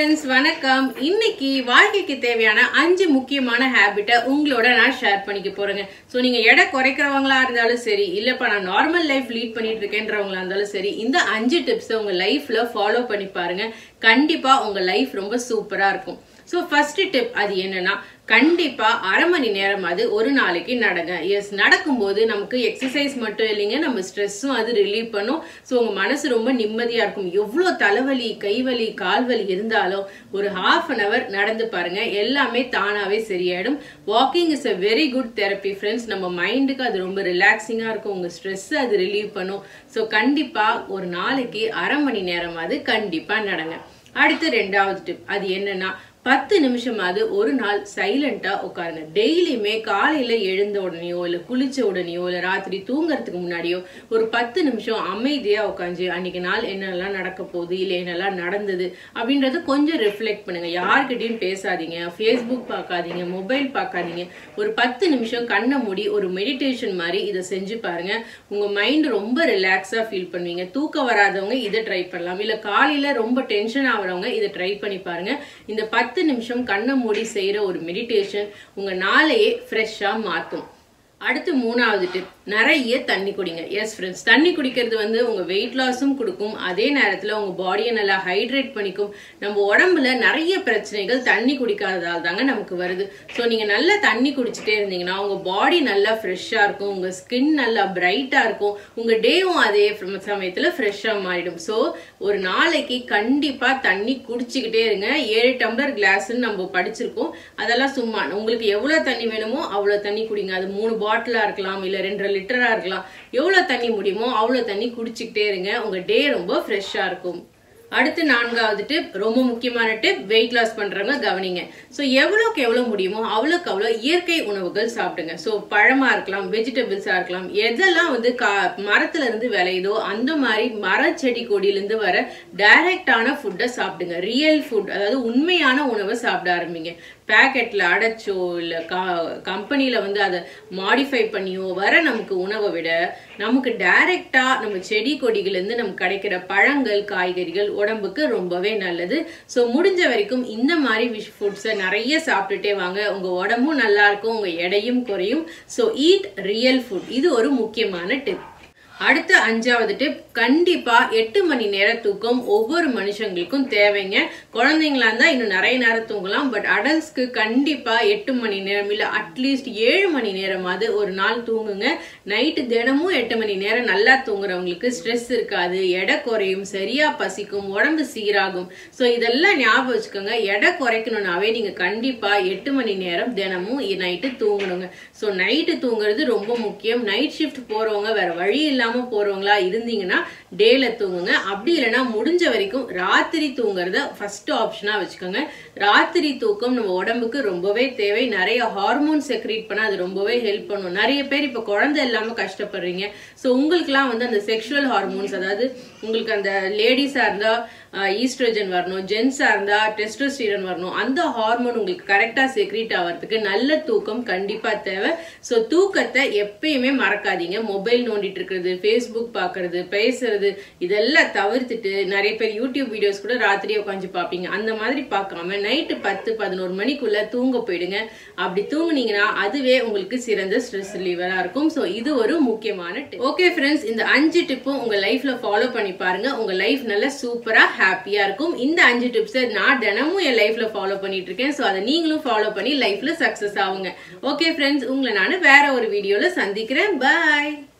friends வணக்கம் இன்னைக்கு வாழ்க்கைக்கு தேவையான அஞ்சு முக்கியமான ஹேபிட்டை உங்களோட நான் ஷேர் பண்ணிக்க போறேங்க ஸோ நீங்க எடை குறைக்கிறவங்களா இருந்தாலும் சரி இல்லப்பா நான் நார்மல் லைஃப் லீட் பண்ணிட்டு இருக்கேன்றவங்களா இருந்தாலும் சரி இந்த அஞ்சு டிப்ஸை உங்க லைஃப்ல ஃபாலோ பண்ணி பாருங்க கண்டிப்பா உங்க லைஃப் ரொம்ப சூப்பரா இருக்கும் ஸோ ஃபர்ஸ்ட் டிப் அது என்னன்னா கண்டிப்பா அரை மணி நேரம் அது ஒரு நாளைக்கு நடங்க எஸ் நடக்கும்போது நமக்கு எக்ஸசைஸ் மட்டும் இல்லைங்க நம்ம ஸ்ட்ரெஸ்ஸும் அது ரிலீவ் பண்ணும் ஸோ உங்க மனசு ரொம்ப நிம்மதியா இருக்கும் எவ்வளோ தலைவலி கைவலி கால்வலி இருந்தாலும் ஒரு ஹாஃப் அன் அவர் நடந்து பாருங்க எல்லாமே தானாவே சரியாயிடும் walking is a very good therapy friends நம்ம மைண்டுக்கு அது ரொம்ப ரிலாக்ஸிங்கா இருக்கும் உங்க ஸ்ட்ரெஸ் அது ரிலீவ் பண்ணும் ஸோ கண்டிப்பா ஒரு நாளைக்கு அரை மணி நேரம் அது கண்டிப்பா நடங்க அடுத்து ரெண்டாவது டிப் அது என்னன்னா பத்து நிமிஷமாவது ஒரு நாள் சைலண்டா உட்காருங்க டெய்லியுமே காலையில எழுந்த உடனேயோ இல்ல குளிச்ச உடனேயோ இல்ல ராத்திரி தூங்குறதுக்கு முன்னாடியோ ஒரு பத்து நிமிஷம் அமைதியா உட்காந்து அன்னைக்கு நாள் என்னெல்லாம் நடக்க போகுது இல்ல என்னெல்லாம் நடந்தது அப்படின்றத கொஞ்சம் ரிஃப்ளெக்ட் பண்ணுங்க யார்கிட்டயும் பேசாதீங்க ஃபேஸ்புக் பார்க்காதீங்க மொபைல் பார்க்காதீங்க ஒரு பத்து நிமிஷம் கண்ணை மூடி ஒரு மெடிடேஷன் மாதிரி இதை செஞ்சு பாருங்க உங்க மைண்ட் ரொம்ப ரிலாக்ஸா ஃபீல் பண்ணுவீங்க தூக்கம் வராதவங்க இதை ட்ரை பண்ணலாம் இல்ல காலையில ரொம்ப டென்ஷன் ஆகுறவங்க இதை ட்ரை பண்ணி பாருங்க இந்த பத்து நிமிஷம் கண்ணை மூடி செய்யற ஒரு மெடிடேஷன் உங்க நாளையே ஃப்ரெஷ்ஷா மாத்தும் அடுத்து மூணாவது டிப் நிறைய தண்ணி குடிங்க எஸ் ஃப்ரெண்ட்ஸ் தண்ணி குடிக்கிறது வந்து உங்க வெயிட் லாஸும் கொடுக்கும் அதே நேரத்துல உங்க பாடியை நல்லா ஹைட்ரேட் பண்ணிக்கும் நம்ம உடம்புல நிறைய பிரச்சனைகள் தண்ணி குடிக்காததால் தாங்க நமக்கு வருது ஸோ நீங்க நல்லா தண்ணி குடிச்சிட்டே இருந்தீங்கன்னா உங்க பாடி நல்லா ஃப்ரெஷ்ஷா இருக்கும் உங்க ஸ்கின் நல்லா பிரைட்டா இருக்கும் உங்க டேவும் அதே சமயத்துல ஃப்ரெஷ்ஷா மாறிடும் ஸோ ஒரு நாளைக்கு கண்டிப்பா தண்ணி குடிச்சுக்கிட்டே இருங்க ஏழு டம்ளர் கிளாஸ்ன்னு நம்ம படிச்சிருக்கோம் அதெல்லாம் சும்மா உங்களுக்கு எவ்வளவு தண்ணி வேணுமோ அவ்வளவு தண்ணி குடிங்க அது மூணு பாட்டிலா இருக்கலாம் இல்ல ரெண்டரை லிட்டரா இருக்கலாம் எவ்வளவு தண்ணி முடியுமோ அவ்வளவு தண்ணி குடிச்சுக்கிட்டே இருங்க உங்க டே ரொம்ப ஃப்ரெஷ்ஷா இருக்கும் அடுத்து நான்காவது டிப் ரொம்ப முக்கியமான டிப் வெயிட் லாஸ் பண்றவங்க கவனிங்க ஸோ எவ்வளோக்கு எவ்வளோ முடியுமோ அவ்வளோக்கு அவ்வளோ இயற்கை உணவுகள் சாப்பிடுங்க ஸோ பழமா இருக்கலாம் வெஜிடபிள்ஸா இருக்கலாம் எதெல்லாம் வந்து கா மரத்துல இருந்து விளையுதோ அந்த மாதிரி மர செடி கொடியிலிருந்து வர டைரக்டான ஃபுட்டை சாப்பிடுங்க ரியல் ஃபுட் அதாவது உண்மையான உணவை சாப்பிட ஆரம்பிங்க பேக்கெட்ல அடைச்சோ இல்ல கம்பெனில வந்து அதை மாடிஃபை பண்ணியோ வர நமக்கு உணவை விட நமக்கு டைரக்டா நம்ம செடி கொடிகள் இருந்து நமக்கு கிடைக்கிற பழங்கள் காய்கறிகள் உடம்புக்கு ரொம்பவே நல்லது ஸோ முடிஞ்ச வரைக்கும் இந்த மாதிரி விஷ் ஃபுட்ஸை நிறைய சாப்பிட்டுட்டே வாங்க உங்க உடம்பும் நல்லா இருக்கும் உங்க எடையும் குறையும் ஸோ ஈட் ரியல் ஃபுட் இது ஒரு முக்கியமான டிப் அடுத்த அஞ்சாவது டிப் கண்டிப்பா எட்டு மணி நேர தூக்கம் ஒவ்வொரு மனுஷங்களுக்கும் தேவைங்க குழந்தைங்களா இருந்தா இன்னும் நிறைய நேரம் தூங்கலாம் பட் அடல்ட்ஸ்க்கு கண்டிப்பா எட்டு மணி நேரம் இல்ல அட்லீஸ்ட் ஏழு மணி நேரமாவது ஒரு நாள் தூங்குங்க நைட்டு தினமும் எட்டு மணி நேரம் நல்லா தூங்குறவங்களுக்கு ஸ்ட்ரெஸ் இருக்காது எடை குறையும் சரியா பசிக்கும் உடம்பு சீராகும் ஸோ இதெல்லாம் ஞாபகம் வச்சுக்கோங்க எடை குறைக்கணும்னாவே நீங்க கண்டிப்பா எட்டு மணி நேரம் தினமும் நைட்டு தூங்கணுங்க ஸோ நைட்டு தூங்குறது ரொம்ப முக்கியம் நைட் ஷிஃப்ட் போறவங்க வேற வழி இல்லாம இல்லாம போறவங்களா இருந்தீங்கன்னா டேல தூங்குங்க அப்படி இல்லைன்னா முடிஞ்ச வரைக்கும் ராத்திரி தூங்குறத ஃபர்ஸ்ட் ஆப்ஷனா வச்சுக்கோங்க ராத்திரி தூக்கம் நம்ம உடம்புக்கு ரொம்பவே தேவை நிறைய ஹார்மோன் செக்ரீட் பண்ண அது ரொம்பவே ஹெல்ப் பண்ணும் நிறைய பேர் இப்ப குழந்தை இல்லாம கஷ்டப்படுறீங்க ஸோ உங்களுக்குலாம் வந்து அந்த செக்ஷுவல் ஹார்மோன்ஸ் அதாவது உங்களுக்கு அந்த லேடிஸா இருந்தா ஈஸ்ட்ரோஜன் வரணும் ஜென்ஸா இருந்தா டெஸ்டோஸ்டீரன் வரணும் அந்த ஹார்மோன் உங்களுக்கு கரெக்டா செக்ரீட் ஆகிறதுக்கு நல்ல தூக்கம் கண்டிப்பா தேவை ஸோ தூக்கத்தை எப்பயுமே மறக்காதீங்க மொபைல் நோண்டிட்டு இருக்கிறது ஃபேஸ்புக் பார்க்கறது பேசுறது இதெல்லாம் தவிர்த்துட்டு நிறைய பேர் யூடியூப் வீடியோஸ் கூட ராத்திரி உட்காந்து பார்ப்பீங்க அந்த மாதிரி பார்க்காம நைட்டு பத்து பதினோரு மணிக்குள்ள தூங்க போயிடுங்க அப்படி தூங்குனீங்கன்னா அதுவே உங்களுக்கு சிறந்த ஸ்ட்ரெஸ் ரிலீவரா இருக்கும் ஸோ இது ஒரு முக்கியமான டிப் ஓகே ஃப்ரெண்ட்ஸ் இந்த அஞ்சு டிப்பும் உங்க லைஃப்ல ஃபாலோ பண்ணி பாருங்க உங்க லைஃப் நல்ல சூப்பரா ஹாப்பியா இருக்கும் இந்த அஞ்சு டிப்ஸை நான் தினமும் என் லைஃப்ல ஃபாலோ பண்ணிட்டு இருக்கேன் ஸோ அதை நீங்களும் ஃபாலோ பண்ணி லைஃப்ல சக்சஸ் ஆகுங்க ஓகே ஃப்ரெண்ட்ஸ் உங்களை நான் வேற ஒரு வீடியோல சந்திக்கிறேன் பாய்